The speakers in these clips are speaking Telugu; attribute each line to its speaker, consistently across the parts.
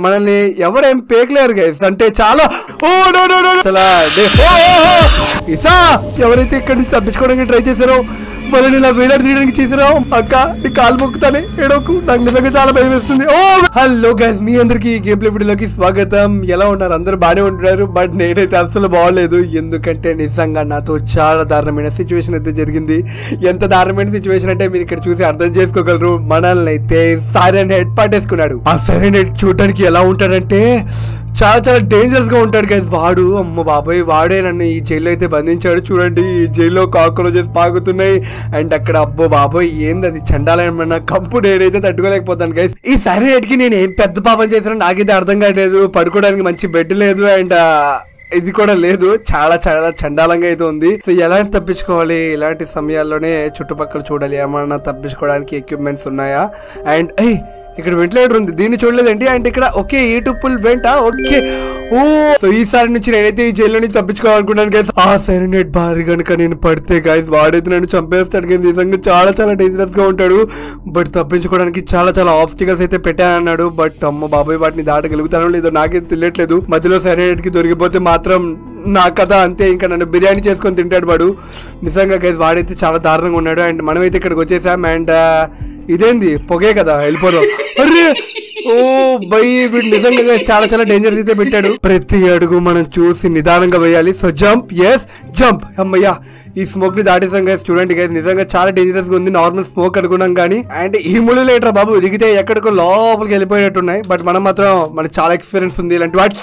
Speaker 1: మనల్ని ఎవరేం పేకలేరు గైస్ అంటే చాలా ఓ నో నో నో అసలు డే- ఓ, ఓ, ఓ! ఇసా ఎవరైతే ఇక్కడి నుంచి తప్పించుకోవడానికి ట్రై చేశారో వాళ్ళని ఇలా వేలాడి తీయడానికి చేసారా అక్క నీ కాలు మొక్కుతానే ఏడోకు నాకు నిజంగా చాలా భయం వేస్తుంది ఓ హలో గైస్ మీ అందరికి గేమ్ ప్లే వీడియోలోకి స్వాగతం ఎలా ఉన్నారు అందరూ బాగానే ఉంటున్నారు బట్ నేనైతే అసలు బాగలేదు ఎందుకంటే నిజంగా నాతో చాలా దారుణమైన సిచ్యువేషన్ అయితే జరిగింది ఎంత దారుణమైన సిచ్యువేషన్ అంటే మీరు ఇక్కడ చూసి అర్థం చేసుకోగలరు మనల్ని అయితే సైరన్ హెడ్ పట్టేసుకున్నాడు ఆ సైరన్ హెడ్ చూడడానికి ఎలా ఉంటాడంటే చాలా చాలా డేంజరస్ గా ఉంటాడు గైస్ వాడు అమ్మ బాబాయ్ వాడే నన్ను ఈ జైల్లో అయితే బంధించాడు చూడండి ఈ జైల్లో కాక్రోచెస్ పాకుతున్నాయి అండ్ అక్కడ అబ్బో బాబోయ్ ఏంది అది చండాలమైన కంపు నేనైతే తట్టుకోలేకపోతాను గైస్ ఈ సరే కి నేను ఏం పెద్ద పాపం చేశానో నాకైతే అర్థం కావట్లేదు పడుకోవడానికి మంచి బెడ్ లేదు అండ్ ఇది కూడా లేదు చాలా చాలా చండాలంగా అయితే ఉంది సో ఎలాంటి తప్పించుకోవాలి ఇలాంటి సమయాల్లోనే చుట్టుపక్కల చూడాలి ఏమన్నా తప్పించుకోవడానికి ఎక్విప్మెంట్స్ ఉన్నాయా అండ్ ఏయ్ ఇక్కడ వెంటిలేటర్ ఉంది దీన్ని చూడలేదండి అండ్ ఇక్కడ ఓకే ఏ టుప్పుల్ వెంట ఓకే ఓ సో ఈసారి నుంచి నేనైతే ఈ జైల్లో నుంచి తప్పించుకోవాలనుకున్నాను గైస్ ఆ సైరనేట్ భారీ కనుక నేను పడితే గైస్ వాడైతే నన్ను చంపేస్తాడు గైస్ నిజంగా చాలా చాలా డేంజరస్ గా ఉంటాడు బట్ తప్పించుకోవడానికి చాలా చాలా ఆబ్స్టికల్స్ అయితే పెట్టానన్నాడు బట్ అమ్మ బాబాయ్ వాటిని దాటగలుగుతానో లేదో నాకేం తెలియట్లేదు మధ్యలో సైరనేట్ కి దొరికిపోతే మాత్రం నా కథ అంతే ఇంకా నన్ను బిర్యానీ చేసుకొని తింటాడు వాడు నిజంగా గైస్ వాడైతే చాలా దారుణంగా ఉన్నాడు అండ్ మనమైతే ఇక్కడికి వచ్చేసాం అండ్ ఇదేంది పొగే కదా వెళ్ళిపోదాం అరే ఓ బై వీడు నిజంగా guys చాలా చాలా డేంజర్ అయితే పెట్టాడు ప్రతి అడుగు మనం చూసి నిదానంగా వేయాలి సో జంప్ ఎస్ జంప్ అమ్మయ్యా ఈ స్మోక్ ని దాటేసాం గైస్ చూడండి గైస్ నిజంగా చాలా డేంజరస్ గా ఉంది నార్మల్ స్మోక్ అనుకున్నాం కానీ అండ్ ఈ ముళ్ళు లేటరా బాబు దిగితే ఎక్కడికో లోపలికి వెళ్ళిపోయినట్టున్నాయి బట్ మనం మాత్రం మనకి చాలా ఎక్స్పీరియన్స్ ఉంది ఇలాంటి వాటి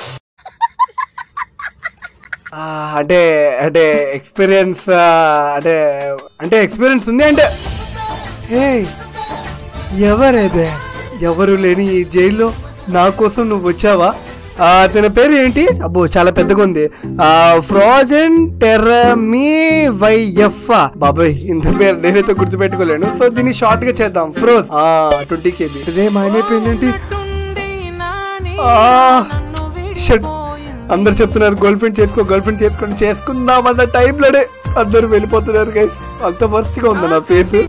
Speaker 1: ఆ, అంటే అంటే ఎక్స్పీరియన్స్ అంటే అంటే ఎక్స్పీరియన్స్ ఉంది అంటే హే ఎవరేదే ఎవరు లేని ఈ జైల్లో నా కోసం నువ్వు వచ్చావా ఆ, అతని పేరు ఏంటి అబ్బో చాలా పెద్దగా ఉంది ఆ ఫ్రోజన్ టెరమీ వైఎఫ్ బాబాయ్ ఇంత పేరు నేనైతే గుర్తుపెట్టుకోలేను సో దీన్ని షార్ట్ గా చేద్దాం ఫ్రోజ్ ట్వంటీ కేబీ ఇదే మాయమైపోయిందేంటి షట్ అందరు చెప్తున్నారు గర్ల్ ఫ్రెండ్ చేసుకో గర్ల్ ఫ్రెండ్ చేసుకొని చేసుకుందాం అన్న టైంలోనే అందరూ వెళ్ళిపోతున్నారు గైస్ అంత వర్స్ట్ గా ఉంది నా ఫేస్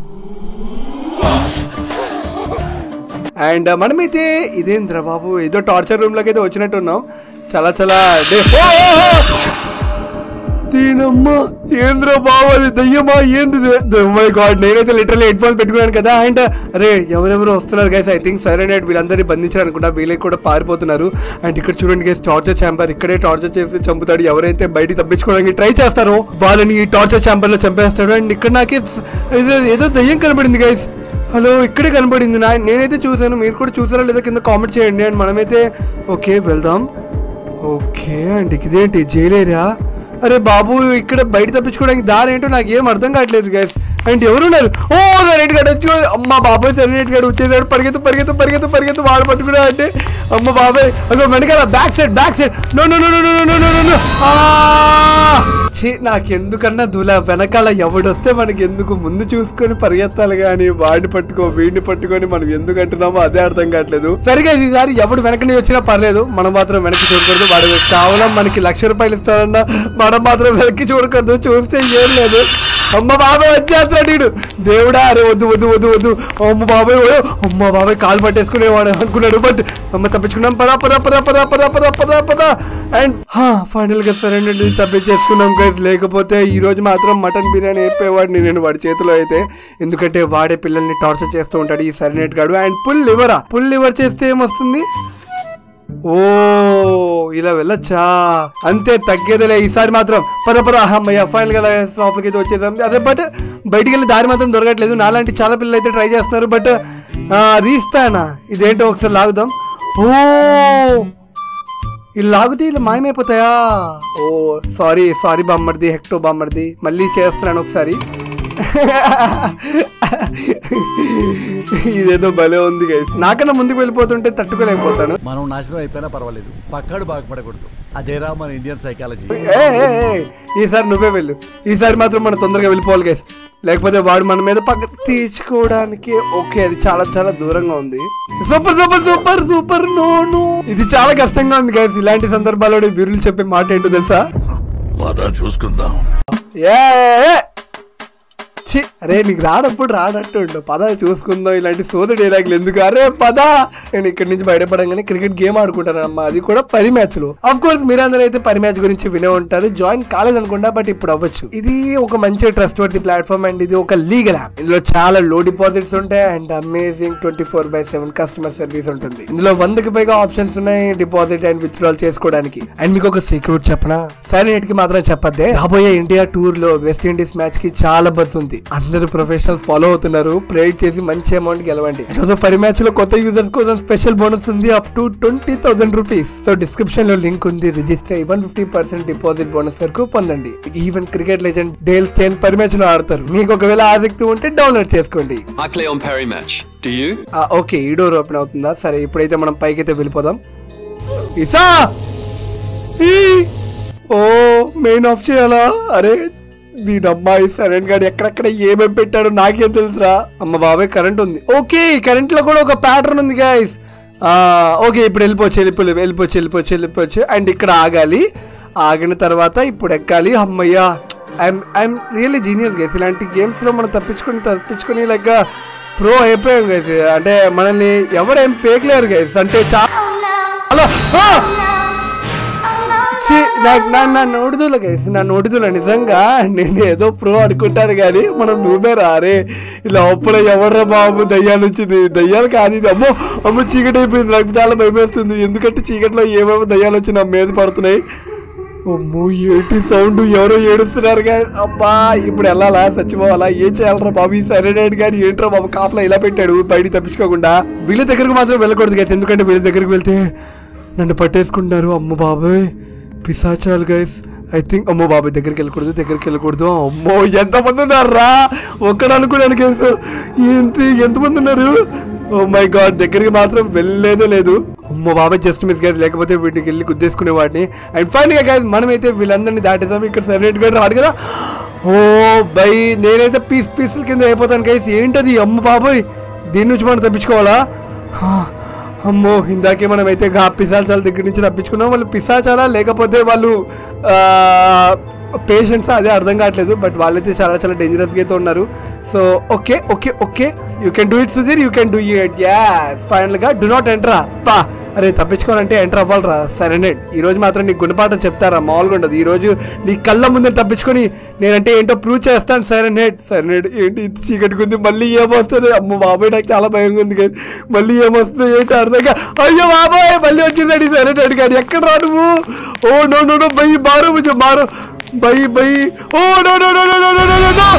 Speaker 1: అండ్ మనమైతే ఇదేంద్ర బాబు ఏదో టార్చర్ రూమ్ లోకి అయితే వచ్చినట్టున్నాం చాలా చాలా డే- ఓ, ఓ, ఓ! దీనమ్మ ఏంద్ర బాబు అది దయ్యమా ఏంది మై గాడ్ నేనైతే లిటరల్లీ హెడ్ ఫోన్ పెట్టుకున్నాను కదా అండ్ అరే ఎవరెవరు వస్తున్నారు గైస్ ఐ థింక్ సరే నైట్ వీళ్ళందరినీ బంధించారు అనుకుంటా వీళ్ళకి కూడా పారిపోతున్నారు అండ్ ఇక్కడ చూడండి గైస్ టార్చర్ ఛాంబర్ ఇక్కడే టార్చర్ చేసి చంపుతాడు ఎవరైతే బయటికి తప్పించుకోవడానికి ట్రై చేస్తారో వాళ్ళని ఈ టార్చర్ ఛాంబర్ లో చంపేస్తాడు అండ్ ఇక్కడ నాకే ఏదో ఏదో దయ్యం కనబడింది గైస్ హలో ఇక్కడే కనబడింది నా నేనైతే చూసాను మీరు కూడా చూసారా లేదా కింద కామెంట్ చేయండి అండ్ మనమైతే ఓకే వెళ్దాం ఓకే అండ్ ఇదేంటి జైలేరా అరే బాబు ఇక్కడ బయట తప్పించుకోవడానికి దారి ఏంటో నాకు ఏం అర్థం కావట్లేదు గైస్ అండ్ ఎవరున్నారు ఓ సరైన గడు వచ్చి అమ్మ బాబాయ్ సరైన గడు వచ్చేసాడు పరిగెత్తు పరిగెత్తు పరిగెత్తు పరిగెత్తు వాడు పట్టుకున్నా అంటే అమ్మ బాబాయ్ అదో వెనకాల back side back side no no no no no no no no no ఛీ నాకెందుకన్నా దులా వెనకాల ఎవడొస్తే మనకి ఎందుకు ముందు చూసుకొని పరిగెత్తాలి కానీ వాడిని పట్టుకో వీడిని పట్టుకొని మనం ఎందుకు అంటున్నామో అదే అర్థం కావట్లేదు సరిగా ఈసారి ఎవడు వెనకని వచ్చినా పర్లేదు మనం మాత్రం వెనక్కి చూడకూడదు వాడు కేవలం మనకి లక్ష రూపాయలు ఇస్తారన్నా మనం మాత్రం వెనక్కి చూడకూడదు చూస్తే ఏం లేదు అమ్మ బాబాయ్ వచ్చేస్తాడు వీడు దేవుడా అరే వద్దు వద్దు వద్దు వద్దు అమ్మ బాబాయ్ ఓ, అమ్మ బాబాయ్ కాలు పట్టేసుకునేవాడు అనుకున్నాడు బట్ అమ్మ తప్పించుకున్నాం పదా పదా పదా పదా పదా పదా పదా పదా అండ్ ఫైనల్ గా సరేనండి తప్పించేసుకున్నాం గైస్ లేకపోతే ఈ రోజు మాత్రం మటన్ బిర్యానీ అయిపోయేవాడిని నేను వాడి చేతిలో అయితే ఎందుకంటే వాడే పిల్లల్ని టార్చర్ చేస్తూ ఉంటాడు ఈ సరినేట్ గాడు అండ్ పుల్ లివరా పుల్ లివర్ చేస్తే ఏమొస్తుంది ఓ ఇలా వెళ్ళొచ్చా అంతే తగ్గేదిలే ఈసారి మాత్రం పద పద అమ్మయ్య ఫైనల్ గా లోపలికి అయితే వచ్చేసాం అదే బట్ బయటికి వెళ్ళి దారి మాత్రం దొరకట్లేదు నాలాంటి చాలా పిల్లలు అయితే ట్రై చేస్తున్నారు బట్ రీస్తానా ఇదేంటో ఒకసారి లాగుదాం ఓ ఇలా లాగితే ఇలా మాయమైపోతాయా ఓ సారీ సారీ బామ్మర్ది హెక్టో బామ్మర్ది మళ్ళీ చేస్తున్నాను ఒకసారి ఇదేదో భలే ఉంది guys. నాకన్నా ముందుకు వెళ్ళిపోతుంటే తట్టుకోలేకపోతాను
Speaker 2: మనం నాశనం అయిపోయినా పర్వాలేదు పక్కాడు బాగుపడకూడదు అదేరా మన ఇండియన్ సైకాలజీ
Speaker 1: ఏ, ఏ, ఏ, ఈసారి నువ్వే వెళ్ళు ఈసారి మాత్రం మనం తొందరగా వెళ్ళిపోవాలి గైస్ లేకపోతే వాడు మన మీద పక్క తీర్చుకోవడానికి ఓకే అది చాలా చాలా దూరంగా ఉంది super super super super no no ఇది చాలా కష్టంగా ఉంది గైస్ ఇలాంటి సందర్భాల్లో వీరులు చెప్పే మాట ఏంటో తెలుసా
Speaker 3: పద చూసుకుందాం
Speaker 1: ఏ ఏ, ఛీ, అరే నీకు రానప్పుడు రానట్టు ఉండు పద చూసుకుందాం ఇలాంటి సోద డైలాగులు ఎందుకు అరే పద నేను ఇక్కడి నుంచి బయటపడంగానే క్రికెట్ గేమ్ ఆడుకుంటాను అమ్మా అది కూడా పది మ్యాచ్లు ఆఫ్ కోర్స్ మీరందరూ అయితే పది మ్యాచ్ గురించి వినే ఉంటారు జాయిన్ కాలేదు అనుకుంటా బట్ ఇప్పుడు అవ్వచ్చు ఇది ఒక మంచి ట్రస్ట్ వర్తి ప్లాట్ఫామ్ అండ్ ఇది ఒక లీగల్ యాప్ ఇందులో చాలా లో డిపాజిట్స్ ఉంటాయి and amazing twenty four by seven customer service ఉంటుంది ఇందులో వందకి పైగా ఆప్షన్స్ ఉన్నాయి డిపాజిట్ అండ్ విత్డ్రాల్ చేసుకోవడానికి అండ్ మీకు ఒక సీక్రెట్ చెప్పనా సైలెంట్ కి మాత్రం చెప్పద్దే రాబోయే ఇండియా టూర్ లో వెస్ట్ ఇండీస్ మ్యాచ్ కి చాలా బస్ ఉంది అందరూ ప్రొఫెషనల్ ఫాలో అవుతున్నారు ప్రేడ్ చేసి మంచి అమౌంట్ గెలవండి ఈరోజు పరి మ్యాచ్ లో కొత్త యూజర్స్ కోసం స్పెషల్ బోనస్ ఉంది up to twenty thousand rupees so description లో లింక్ ఉంది register one fifty percent deposit bonus వరకు పొందండి even cricket legend Dale Steyn పరి మ్యాచ్ లో ఆడతారు మీకు ఒకవేళ ఆసక్తి ఉంటే డౌన్లోడ్ చేసుకోండి
Speaker 3: I play on Perry Match. Do you?
Speaker 1: ఆ, ఓకే ఈ డోర్ ఓపెన్ అవుతుందా సరే ఇప్పుడైతే మనం పైకైతే వెళ్ళిపోదాం ఇసా ఈ! ఓ మెయిన్ ఆఫ్ చేయాలా అరే దీని అమ్మాయి సరైన గాడు ఎక్కడెక్కడ ఏమేమి పెట్టాడో నాకేం తెలుసురా అమ్మ బాబాయ్ కరెంట్ ఉంది ఓకే కరెంట్ లో కూడా ఒక ప్యాటర్న్ ఉంది గాయస్ ఓకే ఇప్పుడు వెళ్ళిపోవచ్చు వెళ్ళిపోయి వెళ్ళిపోవచ్చు వెళ్ళిపోవచ్చు వెళ్ళిపోవచ్చు అండ్ ఇక్కడ ఆగాలి ఆగిన తర్వాత ఇప్పుడు ఎక్కాలి అమ్మయ్యా I'm I'm really genius guys ఇలాంటి గేమ్స్లో మనం తప్పించుకొని తప్పించుకొని లైక్ ప్రో అయిపోయాం గైస్ అంటే మనల్ని ఎవరేం పేకలేరు గైస్ అంటే చాలా ఆ! ఛీ, నాకు నా నా నోటిదుల గైస్ నా నోటిదుల నిజంగా నేను ఏదో ప్రో అనుకుంటాను కానీ మనం నువ్వే రారే ఇలా అప్పుడు ఎవర్రా బాబు దయ్యాలు వచ్చింది దయ్యాలు కాదు ఇది అమ్మో అమ్మో చీకటి అయిపోయింది నాకు చాలా భయం వేస్తుంది ఎందుకంటే చీకట్లో ఏమేమో దయ్యాలు వచ్చి నా మీద పడుతున్నాయి అమ్మో ఏంటి సౌండ్ ఎవరో ఏడుస్తున్నారు కానీ అబ్బా ఇప్పుడు వెళ్ళాలా చచ్చిపోవాలా ఏం చేయాలరా బాబు ఈ సరైన కానీ ఏంట్రా బాబు కాపలా ఇలా పెట్టాడు బయట తప్పించుకోకుండా వీళ్ళ దగ్గరకు మాత్రం వెళ్ళకూడదు గైస్ ఎందుకంటే వీళ్ళ దగ్గరికి వెళ్తే నన్ను పట్టేసుకుంటున్నారు అమ్మ బాబాయ్ పిశాచాలు గైస్ ఐ థింక్ అమ్మో బాబాయ్ దగ్గరికి వెళ్ళకూడదు దగ్గరికి వెళ్ళకూడదు అమ్మో ఎంతమంది ఉన్నారా ఒక్కడ అనుకోడానికి ఏంటి ఎంతమంది ఉన్నారు ఓ మై గాడ్ దగ్గరికి మాత్రం వెళ్ళలేదో లేదు అమ్మో బాబాయ్ జస్ట్ మిస్ గైస్ లేకపోతే వీటికి వెళ్ళి గుద్దేసుకునే వాడిని అండ్ ఫైన్ గా గైస్ మనమైతే వీళ్ళందరినీ దాటేసాం ఇక్కడ సపరేట్ గా రాడు కదా ఓ బై నేనైతే పీస్ పీసుల కింద అయిపోతాను గైస్ ఏంటది అమ్మ బాబాయ్ దీని నుంచి మనం తప్పించుకోవాలా హా, అమ్మో ఇందాకే మనం అయితే గా పిశాచాల దగ్గర నుంచి తప్పించుకున్నాం వాళ్ళు పిశాచాలా లేకపోతే వాళ్ళు పేషెంట్స్ అదే అర్థం కావట్లేదు బట్ వాళ్ళైతే చాలా చాలా డేంజరస్గా అయితే ఉన్నారు so okay okay okay you can do it Sudheer you can do it as ఫైనల్గా డు నాట్ ఎంటరా పా అరే తప్పించుకోవాలంటే ఎంటర్ అవ్వాలరా సరేనే ఈ రోజు మాత్రం నీకు గుణపాఠం చెప్తారా మామూలుగా ఉండదు ఈ రోజు నీ కళ్ళ ముందే తప్పించుకొని నేనంటే ఏంటో ప్రూవ్ చేస్తాను సరేనేట్ సరేనేట్ ఏంటి ఇంత చీకటిగా ఉంది మళ్ళీ ఏమొస్తుంది అమ్మ బాబాయ్ నాకు చాలా భయంగా ఉంది కదా మళ్ళీ ఏమొస్తుంది ఏంటి అర్థం కా అయ్యో బాబాయ్ మళ్ళీ వచ్చిందండి సరేనేట్ కానీ ఎక్కడ రా నువ్వు oh no no no bye మారో ముझे మారో bye bye oh no no no no no no no no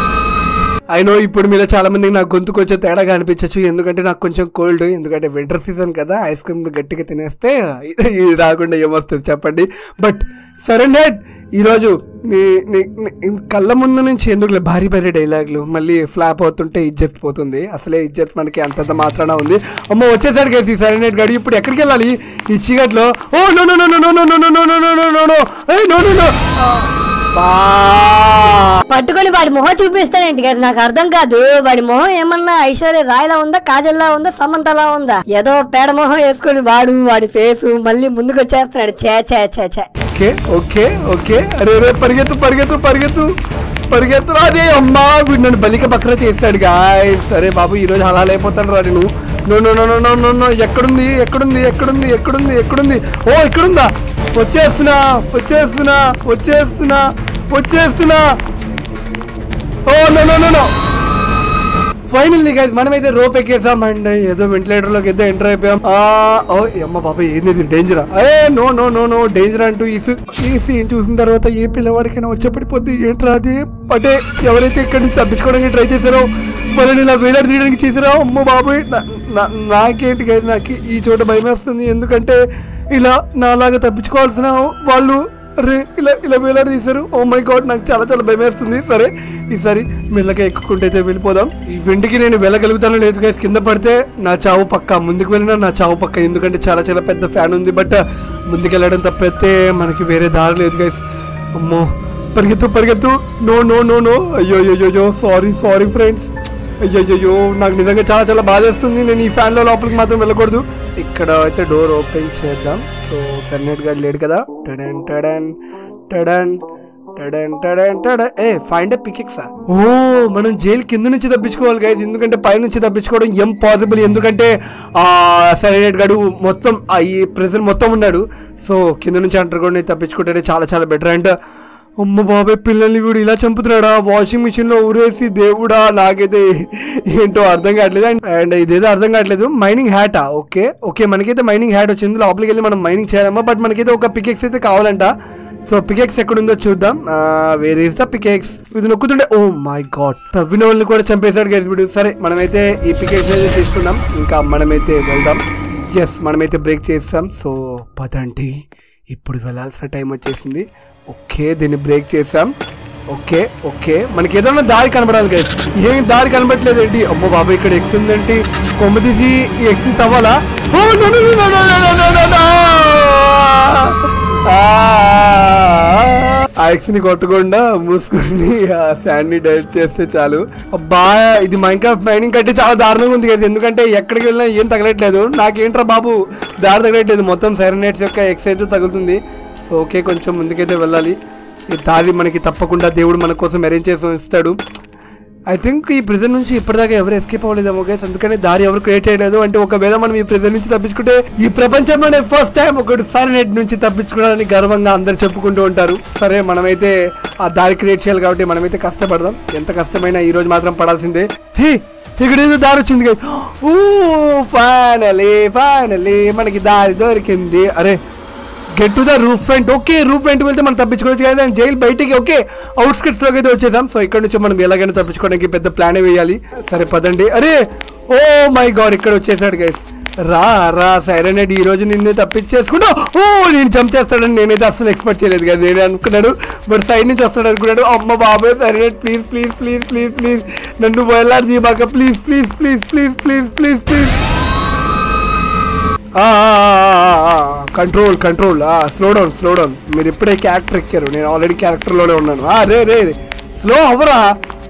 Speaker 1: I know ఇప్పుడు మీలో చాలా మందికి నాకు గొంతు కొంచెం తేడాగా అనిపించచ్చు ఎందుకంటే నాకు కొంచెం కోల్డ్ ఎందుకంటే వింటర్ సీజన్ కదా ఐస్ క్రీమ్ గట్టిగా తినేస్తే ఇది ఇది రాకుండా ఏమొస్తుంది చెప్పండి బట్ సరే నెట్ ఈరోజు నీ నీ నీ కళ్ళ ముందు నుంచి ఎందుకులే భారీ భారీ డైలాగులు మళ్ళీ ఫ్లాప్ అవుతుంటే ఇజ్జత్ పోతుంది అసలే ఇజ్జత్ మనకి అంతంత మాత్రాన ఉంది అమ్మ వచ్చేసాడు కేసు ఈ సరే నెట్ గడి ఇప్పుడు ఎక్కడికి వెళ్ళాలి ఈ చీకట్లో oh no no no no no no no no no no no no no ఏయ్ నో నో నో బా
Speaker 4: పట్టుకొని వాడి మొహం చూపిస్తాడేంటి కదా నాకు అర్థం కాదు వాడి మొహం ఏమన్నా ఐశ్వర్య రాయలా ఉందా కాజల్లా ఉందా సమంతలా ఉందా ఏదో పేడ మొహం వేసుకొని వాడు వాడి ఫేస్ మళ్ళీ ముందుకు వచ్చేస్తున్నాడు చే చే చే చే
Speaker 1: ఓకే ఓకే ఓకే అరే రే పరిగెత్తు పరిగెత్తు పరిగెత్తు పరిగెత్తు అదే అమ్మా వీడు నన్ను బలిక బక్ర చేస్తాడు గాయ్ సరే బాబు ఈరోజు హలాల్ అయిపోతాను రా నేను no no no no no no no ఎక్కడుంది ఎక్కడుంది ఎక్కడుంది ఎక్కడుంది ఎక్కడుంది ఓ ఎక్కడుందా వచ్చేస్తున్నా వచ్చేస్తున్నా వచ్చేస్తున్నా వచ్చేస్తున్నా oh no no no no finally guys మనమైతే రోప్ ఎక్కేసాం అండ్ ఏదో వెంటిలేటర్ లోకి ఏదో ఎంటర్ అయిపోయాం ఆ, ఓ అమ్మ బాబా ఏంది ఇది డేంజరా ఏ no no no no danger అంటూ ఈ సు- ఈ సీన్ చూసిన తర్వాత ఏ పిల్లవాడికైనా వచ్చే పడిపోద్ది ఏంట్రా అది అంటే ఎవరైతే ఇక్కడి నుంచి తప్పించుకోవడానికి ట్రై చేశారో వాళ్ళని ఇలా వేలాడి తీయడానికి చేశారో అమ్మ బాబోయ్ నా- నా- నాకేంటి గైస్ నాకు ఈ చోట భయం వేస్తుంది ఎందుకంటే ఇలా నాలాగా తప్పించుకోవాల్సిన వాళ్ళు అరే ఇలా ఇలా వేలాడి తీశారు ఓ మై గాడ్ నాకు చాలా చాలా భయం వేస్తుంది సరే ఈసారి మెల్లగా ఎక్కుకుంటే అయితే వెళ్ళిపోదాం ఈ వెండికి నేను వెళ్ళగలుగుతానో లేదు గైస్ కింద పడితే నా చావు పక్క ముందుకు వెళ్ళినా నా చావు పక్క ఎందుకంటే చాలా చాలా పెద్ద ఫ్యాన్ ఉంది బట్ ముందుకు వెళ్ళడం తప్పైతే మనకి వేరే దారి లేదు గైస్ అమ్మో పరిగెత్తు పరిగెత్తు నో నో నో నో అయ్యో అయ్యో సారీ సారీ ఫ్రెండ్స్ అయ్యయ్యో నాకు నిజంగా చాలా చాలా బాధేస్తుంది నేను ఈ ఫ్యాన్లో లోపలికి మాత్రం వెళ్ళకూడదు ఇక్కడ అయితే డోర్ ఓపెన్ చేద్దాం సో సర్నెట్ గారు లేడు కదా టడన్ టడన్ టడన్ టడన్ టడన్ టడ ఏ ఫైండ్ ఎ పికెక్సా ఓ మనం జైలు కింద నుంచి తప్పించుకోవాలి గైస్ ఎందుకంటే పై నుంచి తప్పించుకోవడం ఇంపాసిబుల్ ఎందుకంటే ఆ సరైన గడు మొత్తం ఆ ఈ ప్రెజర్ మొత్తం ఉన్నాడు సో కింద నుంచి అంటారు కూడా తప్పించుకుంటేనే చాలా చాలా బెటర్ అండ్ అమ్మ బాబాయ్ పిల్లల్ని వీడు ఇలా చంపుతున్నాడా వాషింగ్ మిషన్ లో ఊరేసి దేవుడా నాకైతే ఏంటో అర్థం కావట్లేదు అండ్ అండ్ ఇదేదో అర్థం కావట్లేదు మైనింగ్ హ్యాటా ఓకే ఓకే మనకైతే మైనింగ్ హ్యాట్ వచ్చింది లోపలికి వెళ్ళి మనం మైనింగ్ చేయాలమ్మా బట్ మనకైతే ఒక పికెక్స్ అయితే కావాలంట సో పికెక్స్ ఎక్కడుందో చూద్దాం వేర్ ఈస్ ద పికెక్స్ ఇది నొక్కుతుండే ఓ మై గాడ్ తవ్విన వాళ్ళని కూడా చంపేశాడు గైస్ వీడు సరే మనమైతే ఈ పికెక్స్ అయితే తీసుకుందాం ఇంకా మనమైతే వెళ్దాం ఎస్ మనమైతే బ్రేక్ చేస్తాం సో పదండి ఇప్పుడు వెళ్ళాల్సిన టైం వచ్చేసింది ఓకే దీన్ని బ్రేక్ చేసాం ఓకే ఓకే మనకి ఏదైనా దారి కనబడాలి గైస్ ఏం దారి కనబడట్లేదు ఏంటి అమ్మో బాబు ఇక్కడ ఎక్స్ ఉందంటే కొమ్మ తీసి ఈ ఎక్స్ తవ్వాలా oh, no, no, no, no, no, no, no, no, no. ఆ, ఆ ఎక్స్ ని కొట్టకుండా మూసుకుని ఆ శాండ్ ని డైట్ చేస్తే చాలు అబ్బా ఇది మైన్క్రాఫ్ట్ మైనింగ్ కంటే చాలా దారుణంగా ఉంది కదా ఎందుకంటే ఎక్కడికి వెళ్ళినా ఏం తగలట్లేదు నాకేంట్రా బాబు దారి తగలట్లేదు మొత్తం సైరనేట్స్ యొక్క ఎక్స్ అయితే తగులుతుంది సో ఓకే కొంచెం ముందుకైతే వెళ్ళాలి ఈ దారి మనకి తప్పకుండా దేవుడు మన కోసం అరేంజ్ చేసి ఉంచుతాడు ఐ థింక్ ఈ ప్రిజన్ నుంచి ఇప్పటిదాకా ఎవరు ఎస్కేప్ అవ్వలేదేమో గైస్ అందుకని దారి ఎవరు క్రియేట్ చేయలేదు అంటే ఒకవేళ మనం ఈ ప్రిజన్ నుంచి తప్పించుకుంటే ఈ ప్రపంచంలోనే ఫస్ట్ టైం ఒకటి సైరనెట్ నుంచి తప్పించుకోవడానికి గర్వంగా అందరు చెప్పుకుంటూ ఉంటారు సరే మనమైతే ఆ దారి క్రియేట్ చేయాలి కాబట్టి మనమైతే కష్టపడదాం ఎంత కష్టమైనా ఈ రోజు మాత్రం పడాల్సిందే హే ఇక్కడ ఏదో దారి వచ్చింది guys. ఓ ఫైనలీ ఫైనలీ మనకి దారి దొరికింది అరే get to the roof front okay roof front వెళ్తే మనం తప్పించుకోవచ్చు కదా అండ్ జైలు బయటికి ఓకే అవుట్స్కట్స్ లోకి అయితే వచ్చేసాం సో ఇక్కడ నుంచి మనం ఎలాగైనా తప్పించుకోవడానికి పెద్ద ప్లానే వేయాలి సరే పదండి అరే ఓ మై గాడ్ ఇక్కడ వచ్చేసాడు గైస్ రా రా సైరనెడ్ ఈ రోజు నిన్ను తప్పించేసుకుంటా ఓ నేను జంప్ చేస్తాడని నేనైతే అస్సలు ఎక్స్పెక్ట్ చేయలేదు కదా నేను అనుకున్నాడు బట్ సైడ్ నుంచి వస్తాడు అనుకున్నాడు అమ్మ బాబాయ్ సైరనెడ్ please please please please please నన్ను వెళ్ళాడు దీపాక please please please please please please please control control slow down slow down మీరు ఇప్పుడే క్యారెక్టర్ ఎక్కారు నేను ఆల్రెడీ క్యారెక్టర్లోనే ఉన్నాను ఆ, రే రే స్లో అవరా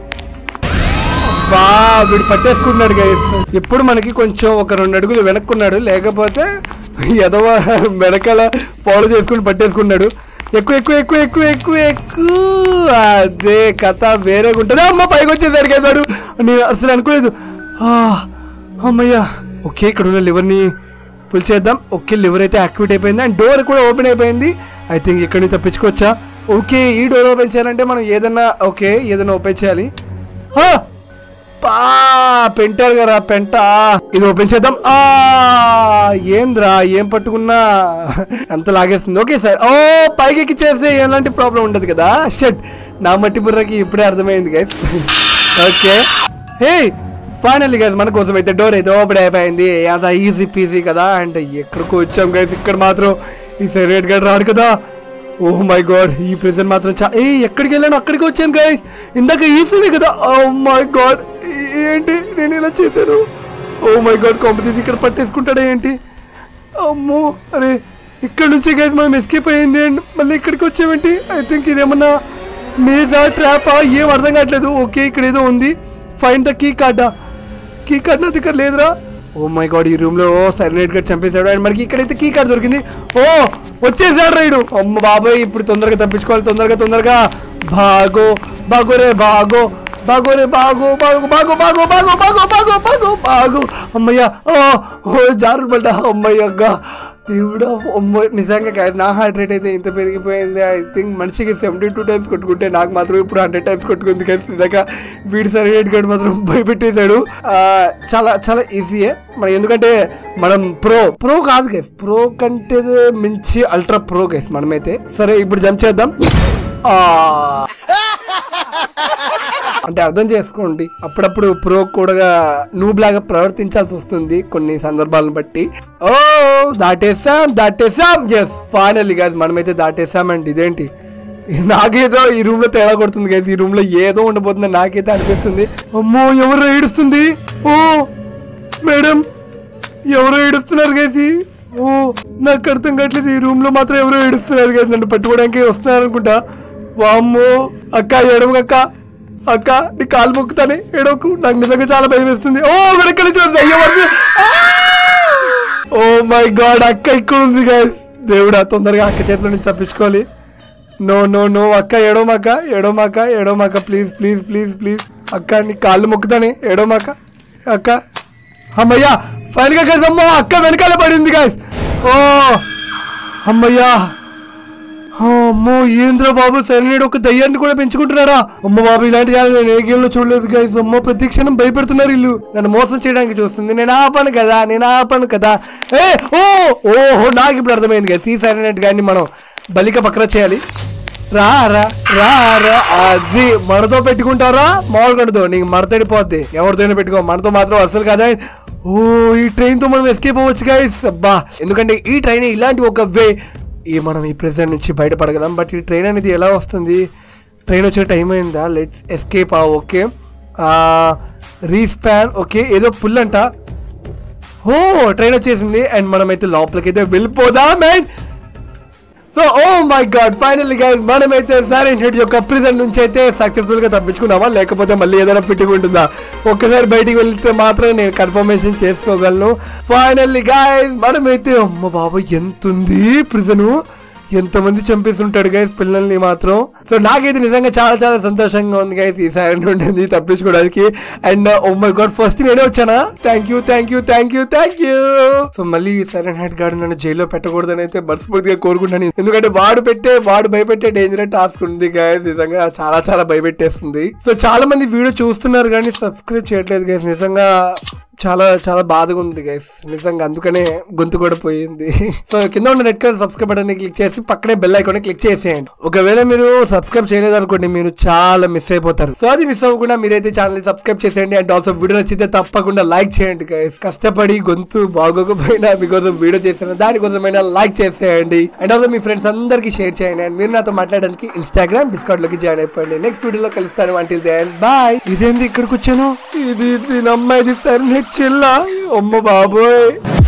Speaker 1: బా వీడు పట్టేసుకుంటున్నాడు గైస్ ఇప్పుడు మనకి కొంచెం ఒక రెండు అడుగులు వెనక్కున్నాడు లేకపోతే ఎదవ వెనకాల ఫాలో చేసుకుని పట్టేసుకున్నాడు ఎక్కువ ఎక్కువ ఎక్కువ ఎక్కువ ఎక్కువ ఎక్కువ అదే కథ వేరేగా ఉంటుంది అమ్మ పైకి వచ్చేసరికి వేసాడు నేను అసలు అనుకోలేదు ఆ, అమ్మయ్యా ఓకే ఇక్కడ ఉన్న లివర్ని పుల్ చేద్దాం ఓకే లివర్ అయితే యాక్టివేట్ అయిపోయింది అండ్ డోర్ కూడా ఓపెన్ అయిపోయింది ఐ థింక్ ఇక్కడ నుంచి తప్పించుకోవచ్చా ఓకే ఈ డోర్ ఓపెన్ చేయాలంటే మనం ఏదన్నా ఓకే ఏదన్నా ఓపెన్ చేయాలి ఆ! పా పెంటారు కదా పెంట ఇది ఓపెన్ చేద్దాం ఆ ఏంద్రా ఏం పట్టుకున్నా అంత లాగేస్తుంది ఓకే సార్ ఓ పైకి ఎక్కి చేస్తే ఎలాంటి ప్రాబ్లం ఉండదు కదా షట్ నా మట్టి బుర్రకి ఇప్పుడే అర్థమైంది guys okay hey finally guys మన కోసం అయితే డోర్ అయితే ఓపెన్ అయిపోయింది అంత ఈజీ పీజీ కదా అండ్ ఎక్కడికో వచ్చాం గైస్ ఇక్కడ మాత్రం ఈ సెరేట్ గడ్ రాడు కదా ఓ మై గాడ్ ఈ ప్రెజెంట్ మాత్రం చా ఏ ఎక్కడికి వెళ్ళాను అక్కడికి వచ్చాను గైస్ ఇందాక ఈజీనే కదా ఓ మై గాడ్ ఏంటి నేను ఇలా చేశాను ఓ మై గాడ్ కాంపిటీస్ ఇక్కడ పట్టేసుకుంటాడా ఏంటి అమ్మో అరే ఇక్కడ నుంచి గైస్ మనం ఎస్కేప్ అయ్యింది అండ్ మళ్ళీ ఇక్కడికి వచ్చామేంటి ఐ థింక్ ఇదేమన్నా మేజా ట్రాపా ఏం అర్థం కావట్లేదు ఓకే ఇక్కడ ఏదో ఉంది ఫైన్ ద కీ కార్డా కీ కార్డ్ నా దగ్గర లేదురా ఓ మై గాడ్ ఈ రూమ్ లో సైలెంట్ గా చంపేశాడు అండ్ మనకి ఇక్కడైతే కీ కార్డ్ దొరికింది ఓ వచ్చేసాడు రైడు అమ్మ బాబాయ్ ఇప్పుడు తొందరగా తప్పించుకోవాలి తొందరగా తొందరగా బాగో బాగో రే బాగో బాగో రే బాగో బాగో బాగో బాగో బాగో బాగో బాగో బాగో బాగో అమ్మయ్య ఓ ఓ జారు పడ్డా అమ్మయ్యగా దేవుడా అమ్మ నిజంగా కాదు నా హార్ట్ రేట్ అయితే ఇంత పెరిగిపోయింది ఐ థింక్ మనిషికి సెవెంటీ టూ టైమ్స్ కొట్టుకుంటే నాకు మాత్రం ఇప్పుడు హండ్రెడ్ టైమ్స్ కొట్టుకుంది కదా ఇందాక వీడి సర్టిఫికేట్ గడు మాత్రం భయపెట్టేశాడు ఆ, చాలా చాలా ఈజీయే మన ఎందుకంటే మనం ప్రో ప్రో కాదు గైస్ ప్రో కంటే మించి అల్ట్రా ప్రో గైస్ మనమైతే సరే ఇప్పుడు జంప్ చేద్దాం ఆ అంటే అర్థం చేసుకోండి అప్పుడప్పుడు ప్రో కూడా నూబ్ లాగా ప్రవర్తించాల్సి వస్తుంది కొన్ని సందర్భాలను బట్టి ఓ దాటేసాం దాటేసాం ఎస్ ఫైనల్లీ కాదు మనమైతే దాటేసాం అండి ఇదేంటి నాకేదో ఈ రూమ్ లో తేడా కొడుతుంది కదా ఈ రూమ్ లో ఏదో ఉండబోతుంది నాకైతే అనిపిస్తుంది అమ్మో ఎవరు ఏడుస్తుంది ఓ మేడం ఎవరో ఏడుస్తున్నారు కేసి ఓ నాకు అర్థం కావట్లేదు ఈ రూమ్ లో మాత్రం ఎవరో ఏడుస్తున్నారు కదా నన్ను పట్టుకోవడానికి వస్తున్నారు అనుకుంటా వామ్మో అక్క ఏడవకు అక్క అక్క నీ కాలు మొక్కుతానే ఏడవకు నాకు నిజంగా చాలా భయం వేస్తుంది ఓ వెనకాల చూడండి అయ్యో వరకు. ఆ! ఓ మై గాడ్ అక్క ఇక్కడ ఉంది గాయస్ దేవుడా తొందరగా అక్క చేతిలో నుంచి తప్పించుకోవాలి నో నో నో అక్క ఎడోమాక ఎడోమాక ఎడోమాక ప్లీజ్ ప్లీజ్ ప్లీజ్ ప్లీజ్ అక్క నీ కాళ్ళు మొక్కుతానే ఎడోమాక అక్క అమ్మయ్యా ఫైనల్గా గైస్ అమ్మ అక్క వెనకాల పడింది గైస్ ఓ అమ్మయ్యా అమ్మో ఏంద్రా బాబు సరైన ఒక దయ్యాన్ని కూడా పెంచుకుంటున్నారా అమ్మ బాబు ఇలాంటి జాలి నేను ఏ గేమ్ లో చూడలేదు గైస్ అమ్మ ప్రతి క్షణం భయపెడుతున్నారు ఇల్లు నన్ను మోసం చేయడానికి చూస్తుంది నేను ఆపను కదా నేను ఆపను కదా ఏ ఓ ఓహో నాకు ఇప్పుడు అర్థమైంది గైస్ ఈ సరైనట్టు కానీ మనం బలిక పక్కన చేయాలి రా రా రా రా అది మనతో పెట్టుకుంటారా మామూలుగా నీకు మడతడిపోద్ది ఎవరితోనే పెట్టుకో మనతో మాత్రం అసలు కదా ఓ ఈ ట్రైన్ తో మనం ఎస్కేప్ అవ్వచ్చు గైస్ అబ్బా ఎందుకంటే ఈ ట్రైన్ ఇలాంటి ఒక వే ఈ మనం ఈ ప్రెసెంట్ నుంచి బయటపడగలం బట్ ఈ ట్రైన్ అనేది ఎలా వస్తుంది ట్రైన్ వచ్చే టైం అయిందా లెట్స్ ఎస్కేప్ ఆ ఓకే రీస్పాన్ ఓకే ఏదో పుల్ అంట ఓ ట్రైన్ వచ్చేసింది అండ్ మనమైతే లోపలికి అయితే వెళ్ళిపోదాం and so oh my god finally guys మనమైతే సైలెంట్ హెడ్ యొక్క ప్రిజన్ నుంచి అయితే సక్సెస్ఫుల్ గా తప్పించుకున్నామా లేకపోతే మళ్ళీ ఏదైనా ఫిట్టింగ్ ఉంటుందా ఒక్కసారి బయటికి వెళ్తే మాత్రం నేను కన్ఫర్మేషన్ చేసుకోగలను ఫైనల్లీ గైస్ మనమైతే అమ్మ బాబా ఎంత ఉంది ప్రిజను ఎంతమంది చంపేస్తుంటాడు గైస్ పిల్లల్ని మాత్రం సో నాకైతే నిజంగా చాలా చాలా సంతోషంగా ఉంది గైస్ ఈ సైలెంట్ ఉంటుంది తప్పించుకోవడానికి and oh my god first నేనే వచ్చానా thank you thank you thank you thank you so మళ్ళీ సైలెంట్ హెడ్ గార్డ్ నన్ను జైల్లో పెట్టకూడదని అయితే మనస్ఫూర్తిగా కోరుకుంటాను ఎందుకంటే వాడు పెట్టే వాడు భయపెట్టే డేంజర్ టాస్క్ ఉంది గైస్ నిజంగా చాలా చాలా భయపెట్టేస్తుంది సో చాలా మంది వీడియో చూస్తున్నారు కానీ సబ్స్క్రైబ్ చేయట్లేదు గైస్ నిజంగా చాలా చాలా బాధగా ఉంది గైస్ నిజంగా అందుకనే గొంతు కూడా పోయింది సో కింద ఉన్న red colour subscribe button click చేసి పక్కనే బెల్ ఐకాన్ క్లిక్ చేసేయండి ఒకవేళ మీరు సబ్స్క్రైబ్ చేయలేదు అనుకోండి మీరు చాలా మిస్ అయిపోతారు సో అది మిస్ అవ్వకుండా మీరైతే ఛానల్ సబ్స్క్రైబ్ చేసేయండి అండ్ ఆల్సో వీడియో నచ్చితే తప్పకుండా లైక్ చేయండి గైస్ కష్టపడి గొంతు బాగోకపోయినా మీకోసం వీడియో చేసిన దానికోసమైనా లైక్ చేసేయండి అండ్ ఆల్సో మీ ఫ్రెండ్స్ అందరికీ షేర్ చేయండి అండ్ మీరు నాతో మాట్లాడడానికి ఇన్స్టాగ్రామ్ డిస్కౌంట్ లోకి జాయిన్ అయిపోయింది నెక్స్ట్ వీడియోలో కలుస్తాను అంటిల్ దెన్ బాయ్ ఇదేంది ఇక్కడికి వచ్చాను ఇది దీని అమ్మాయిది సరే చిల్ల అమ్మ బాబోయ్